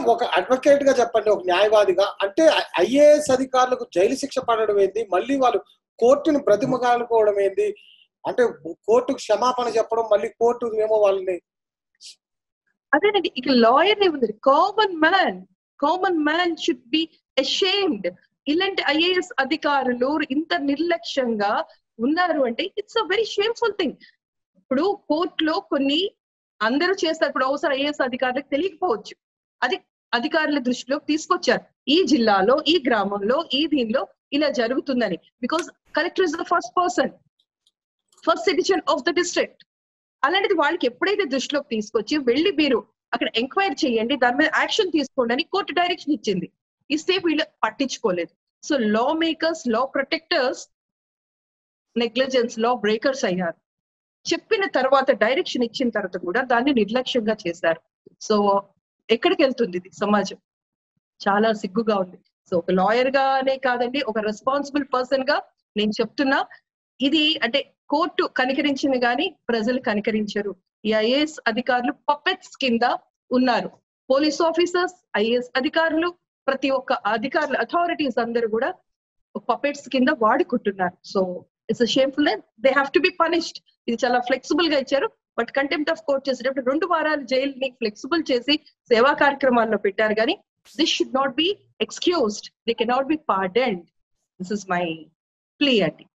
madam ఒక advocate గా చెప్పండి ఒక న్యాయవాదిగా అంటే ఐఏఎస్ అధికారులకు జైలు శిక్ష పడడం ఏంది మళ్ళీ వాళ్ళు కోర్టును బ్రతిమగాలుకోవడం ఏంది అంటే కోర్టుకు క్షమాపణ చెప్పడం మళ్ళీ కోర్టు ఏమో వాళ్ళని అదేనండి ఇక లాయర్ ఉంది common man common man should be ashamed ఇలాంటి ఐఏఎస్ అధికారులు ఇంత నిర్లక్ష్యంగా ఉన్నారు అంటే it's a very shameful thing ఇప్పుడు కోర్టులో కొన్ని అందరూ చేస్తారు ఇప్పుడు అవసరం ఐఏఎస్ అధికారులకు తెలియకపోవచ్చు అది అధికారుల దృష్టిలోకి తీసుకొచ్చారు ఈ జిల్లాలో ఈ గ్రామంలో ఈ దీనిలో ఇలా జరుగుతుందని because collector is the first person first citizen of the district అలాంటిది వాళ్ళకి ఎప్పుడైతే దృష్టిలోకి తీసుకొచ్చి వెళ్ళి మీరు అక్కడ ఎంక్వైరీ చేయండి దాని మీద యాక్షన్ తీసుకోండి అని కోర్టు డైరెక్షన్ ఇచ్చింది ఇస్తే వీళ్ళు పట్టించుకోలేదు so law makers law protectors negligence law breakers అయ్యారు చెప్పిన తర్వాత డైరెక్షన్ ఇచ్చిన తర్వాత కూడా దాన్ని నిర్లక్ష్యంగా చేశారు సో ఎక్కడికి వెళ్తుంది ఇది సమాజం చాలా సిగ్గుగా ఉంది సో ఒక లాయర్ గానే కాదండి ఒక రెస్పాన్సిబుల్ పర్సన్ గా నేను చెప్తున్నా ఇది అంటే కోర్టు కనికరించింది కానీ ప్రజలు కనికరించరు ఈ ఐఏఎస్ అధికారులు పప్పెట్స్ కింద ఉన్నారు పోలీస్ ఆఫీసర్స్ ఐఏఎస్ అధికారులు ప్రతి ఒక్క అధికారులు అథారిటీస్ అందరూ కూడా పపెట్స్ కింద వాడుకుంటున్నారు so it's shameful they have to be punished ఇది చాలా ఫ్లెక్సిబుల్ గా ఇచ్చారు బట్ కంటెంప్ట్ ఆఫ్ కోర్ట్ చేసేటప్పుడు రెండు వారాలు జైలుని ఫ్లెక్సిబుల్ చేసి సేవా కార్యక్రమాల్లో పెట్టారు కానీ this should not be excused they cannot be pardoned this is my plea అండి